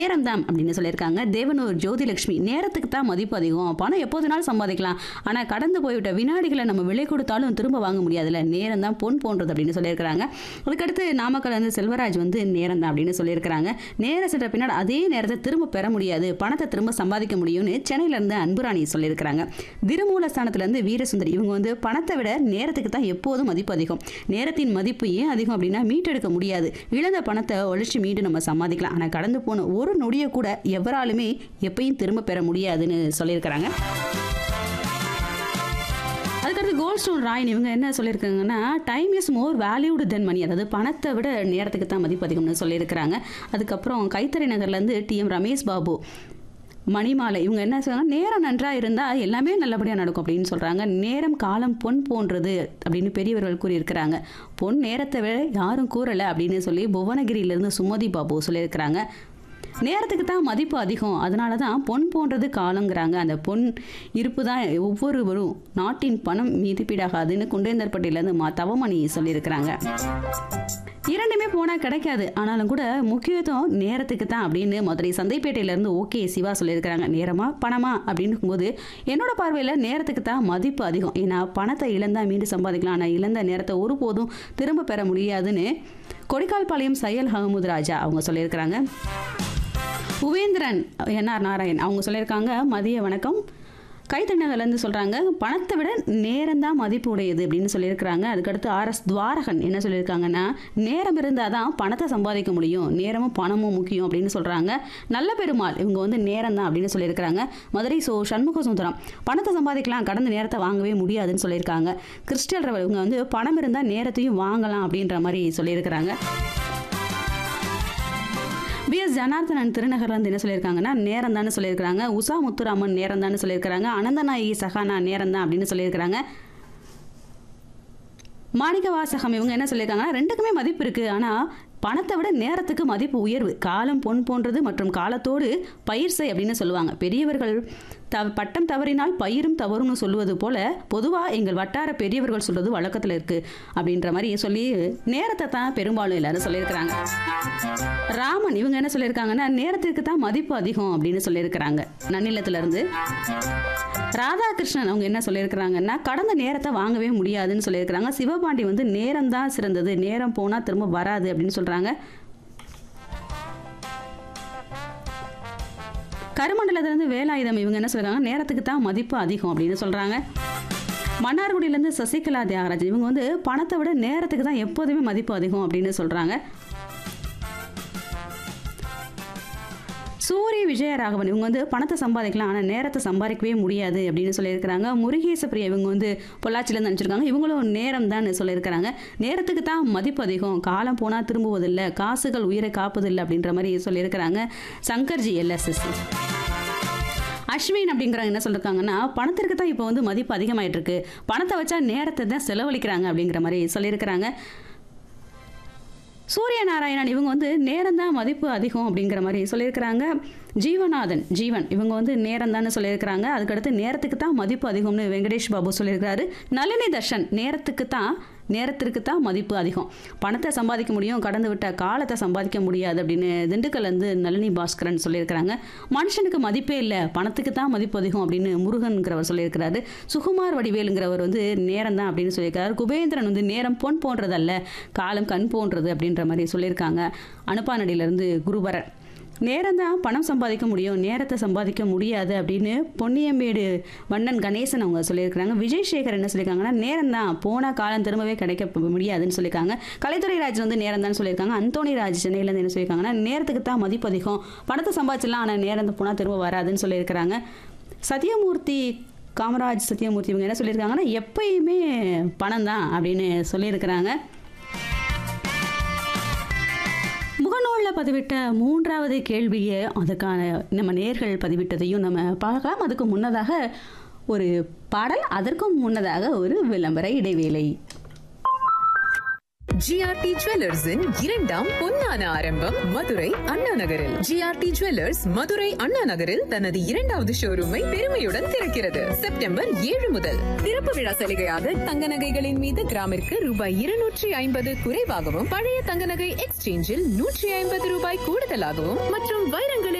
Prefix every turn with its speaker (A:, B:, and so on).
A: நேரம் தான் அப்படின்னு சொல்லியிருக்காங்க தேவனூர் ஜோதிலட்சுமி நேரத்துக்கு தான் மதிப்பு அதிகம் பணம் எப்போதுனாலும் சம்பாதிக்கலாம் ஆனால் கடந்து போய்விட்ட வினாடிகளை நம்ம விலை கொடுத்தாலும் திரும்ப வாங்க முடியாதுல்ல நேரம் தான் பொன் போன்றது அப்படின்னு சொல்லியிருக்கிறாங்க அதுக்கடுத்து நாமக்கல் வந்து செல்வராஜ் வந்து நேரம் தான் அப்படின்னு சொல்லியிருக்கிறாங்க நேரம் சென்ற பின்னாடி அதே நேரத்தை திரும்ப பெற முடியாது பணத்தை திரும்ப சம்பாதிக்க முடியும்னு சென்னையில இருந்து அன்புராணி சொல்லியிருக்கிறாங்க திருமூலஸ்தானத்துலேருந்து வீரசுந்தரி இவங்க வந்து பணத்தை விட நேரத்துக்கு தான் எப்போதும் மதிப்பு அதிகம் நேரத்தின் மதிப்பு ஏன் அதிகம் அப்படின்னா மீட்டெடுக்க முடியாது இழந்த பணத்தை ஒழிச்சு மீண்டு நம்ம சம்பாதிக்கலாம் ஆனால் கடந்து போன ஒரு நொடியை கூட எவராலுமே எப்பயும் திரும்ப பெற முடியாதுன்னு சொல்லியிருக்கிறாங்க அதுக்கடுத்து கோல்ட் ஸ்டோன் ராயின் இவங்க என்ன சொல்லியிருக்காங்கன்னா time is more valued then money அதாவது பணத்தை விட நேரத்துக்கு தான் மதிப்பு அதிகம்னு சொல்லியிருக்கிறாங்க அதுக்கப்புறம் கைத்தறி நகர்லேருந்து டிஎம் ரமேஷ் பாபு மணிமாலை இவங்க என்ன சொல்றாங்க நேரம் நன்றாக இருந்தால் எல்லாமே நல்லபடியாக நடக்கும் அப்படின்னு சொல்கிறாங்க நேரம் காலம் பொன் போன்றது அப்படின்னு பெரியவர்கள் கூறியிருக்கிறாங்க பொன் நேரத்தை விட யாரும் கூறலை அப்படின்னு சொல்லி புவனகிரியிலேருந்து சுமதி பாபு சொல்லியிருக்கிறாங்க நேரத்துக்கு தான் மதிப்பு அதிகம் அதனால தான் பொன் போன்றது காலங்கிறாங்க அந்த பொன் இருப்பு தான் ஒவ்வொருவரும் நாட்டின் பணம் மீதிப்பீடாகாதுன்னு குண்டேந்தர்பட்டியிலேருந்து மா தவமணி சொல்லியிருக்கிறாங்க இரண்டுமே போனால் கிடைக்காது ஆனாலும் கூட முக்கியத்துவம் நேரத்துக்கு தான் அப்படின்னு மதுரை சந்தைப்பேட்டையிலேருந்து ஓகே சிவா சொல்லியிருக்கிறாங்க நேரமா பணமா அப்படின்னு போது என்னோட பார்வையில் நேரத்துக்கு தான் மதிப்பு அதிகம் ஏன்னா பணத்தை இழந்தா மீண்டும் சம்பாதிக்கலாம் ஆனால் இழந்த நேரத்தை ஒருபோதும் திரும்ப பெற முடியாதுன்னு கொடிக்கால்பாளையம் சையல் அகமது ராஜா அவங்க சொல்லியிருக்கிறாங்க உவேந்திரன் என்ஆர் நாராயண் அவங்க சொல்லியிருக்காங்க மதிய வணக்கம் கைத்தண்ணகர்லேருந்து சொல்கிறாங்க பணத்தை விட நேரம் தான் மதிப்பு உடையது அப்படின்னு சொல்லியிருக்கிறாங்க அதுக்கடுத்து ஆர்எஸ் துவாரகன் என்ன சொல்லியிருக்காங்கன்னா நேரம் இருந்தால் தான் பணத்தை சம்பாதிக்க முடியும் நேரமும் பணமும் முக்கியம் அப்படின்னு சொல்கிறாங்க நல்ல பெருமாள் இவங்க வந்து நேரம் தான் அப்படின்னு சொல்லியிருக்கிறாங்க மதுரை சோ சண்முக சுந்தரம் பணத்தை சம்பாதிக்கலாம் கடந்த நேரத்தை வாங்கவே முடியாதுன்னு சொல்லியிருக்காங்க கிறிஸ்டல் ரவல் இவங்க வந்து பணம் இருந்தால் நேரத்தையும் வாங்கலாம் அப்படின்ற மாதிரி சொல்லியிருக்கிறாங்க பிஎஸ் ஜனார்தனன் திருநகர்லேருந்து என்ன சொல்லியிருக்காங்கன்னா நேரம் தானே சொல்லியிருக்கிறாங்க உஷா முத்துராமன் நேரம் தானே சொல்லியிருக்கிறாங்க அனந்தநாயகி சஹானா நேரம் தான் அப்படின்னு சொல்லியிருக்கிறாங்க மாணிக்க வாசகம் இவங்க என்ன சொல்லியிருக்காங்கன்னா ரெண்டுக்குமே மதிப்பு இருக்குது ஆனால் பணத்தை விட நேரத்துக்கு மதிப்பு உயர்வு காலம் பொன் போன்றது மற்றும் காலத்தோடு பயிர் செய் அப்படின்னு சொல்லுவாங்க பெரியவர்கள் த பட்டம் தவறினால் பயிரும் தவறும்னு சொல்லுவது போல பொதுவாக எங்கள் வட்டார பெரியவர்கள் சொல்றது வழக்கத்தில் இருக்கு அப்படின்ற மாதிரி சொல்லி நேரத்தை தான் பெரும்பாலும் எல்லாரும் சொல்லியிருக்கிறாங்க ராமன் இவங்க என்ன சொல்லியிருக்காங்கன்னா நேரத்திற்கு தான் மதிப்பு அதிகம் அப்படின்னு சொல்லியிருக்கிறாங்க நன்னிலத்துல இருந்து ராதாகிருஷ்ணன் அவங்க என்ன சொல்லியிருக்கிறாங்கன்னா கடந்த நேரத்தை வாங்கவே முடியாதுன்னு சொல்லியிருக்கிறாங்க சிவபாண்டி வந்து நேரம் தான் சிறந்தது நேரம் போனால் திரும்ப வராது அப்படின்னு சொல்கிறாங்க கருமண்டலத்திலேருந்து வேலாயுதம் இவங்க என்ன சொல்றாங்க நேரத்துக்கு தான் மதிப்பு அதிகம் அப்படின்னு சொல்கிறாங்க மன்னார்குடியிலேருந்து சசிகலா தியாகராஜ் இவங்க வந்து பணத்தை விட நேரத்துக்கு தான் எப்போதுமே மதிப்பு அதிகம் அப்படின்னு சொல்கிறாங்க சூரிய விஜயராகவன் இவங்க வந்து பணத்தை சம்பாதிக்கலாம் ஆனால் நேரத்தை சம்பாதிக்கவே முடியாது அப்படின்னு சொல்லியிருக்கிறாங்க முருகேச பிரியா இவங்க வந்து பொள்ளாச்சியிலேருந்து அனுப்பிச்சிருக்காங்க இவங்களும் நேரம் தான் சொல்லியிருக்கிறாங்க நேரத்துக்கு தான் மதிப்பு அதிகம் காலம் போனால் திரும்புவதில்லை காசுகள் உயிரை காப்பதில்லை அப்படின்ற மாதிரி சொல்லியிருக்கிறாங்க சங்கர்ஜி எல்எஸ்எஸ் அஸ்வின் அப்படிங்கிறவங்க என்ன சொல்லியிருக்காங்கன்னா பணத்திற்கு தான் இப்போ வந்து மதிப்பு அதிகமாயிட்டு இருக்கு பணத்தை வச்சா நேரத்தை தான் செலவழிக்கிறாங்க அப்படிங்கிற மாதிரி சொல்லியிருக்கிறாங்க சூரிய நாராயணன் இவங்க வந்து நேரம் தான் மதிப்பு அதிகம் அப்படிங்கிற மாதிரி சொல்லியிருக்கிறாங்க ஜீவநாதன் ஜீவன் இவங்க வந்து நேரம் தானே சொல்லியிருக்கிறாங்க அதுக்கடுத்து நேரத்துக்கு தான் மதிப்பு அதிகம்னு வெங்கடேஷ் பாபு சொல்லியிருக்கிறாரு நளினி தர்ஷன் நேரத்துக்கு தான் நேரத்திற்கு தான் மதிப்பு அதிகம் பணத்தை சம்பாதிக்க முடியும் கடந்து விட்ட காலத்தை சம்பாதிக்க முடியாது அப்படின்னு திண்டுக்கல்ல இருந்து நளினி பாஸ்கரன் சொல்லியிருக்கிறாங்க மனுஷனுக்கு மதிப்பே இல்லை பணத்துக்கு தான் மதிப்பு அதிகம் அப்படின்னு முருகன்கிறவர் சொல்லியிருக்கிறாரு சுகுமார் வடிவேலுங்கிறவர் வந்து நேரம் தான் அப்படின்னு சொல்லியிருக்காரு குபேந்திரன் வந்து நேரம் பொன் போன்றதல்ல காலம் கண் போன்றது அப்படின்ற மாதிரி சொல்லியிருக்காங்க அனுப்பானடியிலேருந்து குருபரன் நேரம் தான் பணம் சம்பாதிக்க முடியும் நேரத்தை சம்பாதிக்க முடியாது அப்படின்னு பொன்னியம்பேடு வண்ணன் கணேசன் அவங்க சொல்லியிருக்கிறாங்க விஜய் சேகர் என்ன சொல்லியிருக்காங்கன்னா நேரம் தான் போன காலம் திரும்பவே கிடைக்க ப- முடியாதுன்னு சொல்லியிருக்காங்க கலைத்துறை ராஜ் வந்து நேரம் தான் சொல்லியிருக்காங்க அந்தோணி ராஜ் சென்னையிலேருந்து என்ன சொல்லியிருக்காங்கன்னா நேரத்துக்கு தான் மதிப்பு அதிகம் பணத்தை சம்பாதிச்சிடலாம் ஆனால் நேரம் போனால் திரும்ப வராதுன்னு சொல்லியிருக்கிறாங்க சத்யமூர்த்தி காமராஜ் சத்யமூர்த்தி இவங்க என்ன சொல்லியிருக்காங்கன்னா எப்பயுமே பணம் தான் அப்படின்னு சொல்லியிருக்கிறாங்க முகநூலில் பதிவிட்ட மூன்றாவது கேள்வியை அதுக்கான நம்ம நேர்கள் பதிவிட்டதையும் நம்ம பார்க்கலாம் அதுக்கு முன்னதாக ஒரு பாடல் அதற்கும் முன்னதாக ஒரு விளம்பர இடைவேளை
B: ஜிஆர்டி ஜுவல்லர்ஸின் இரண்டாம் பொன்னான ஆரம்பம் மதுரை அண்ணா நகரில் ஜிஆர்டி ஜுவல்லர்ஸ் மதுரை அண்ணா நகரில் தனது இரண்டாவது ஷோரூமை பெருமையுடன் திறக்கிறது செப்டம்பர் ஏழு முதல் திறப்பு விழா சலுகையாக தங்க நகைகளின் மீது கிராமிற்கு ரூபாய் இருநூற்றி ஐம்பது குறைவாகவும் பழைய தங்க நகை எக்ஸ்சேஞ்சில் நூற்றி ஐம்பது ரூபாய் கூடுதலாகவும் மற்றும் வைரங்களில்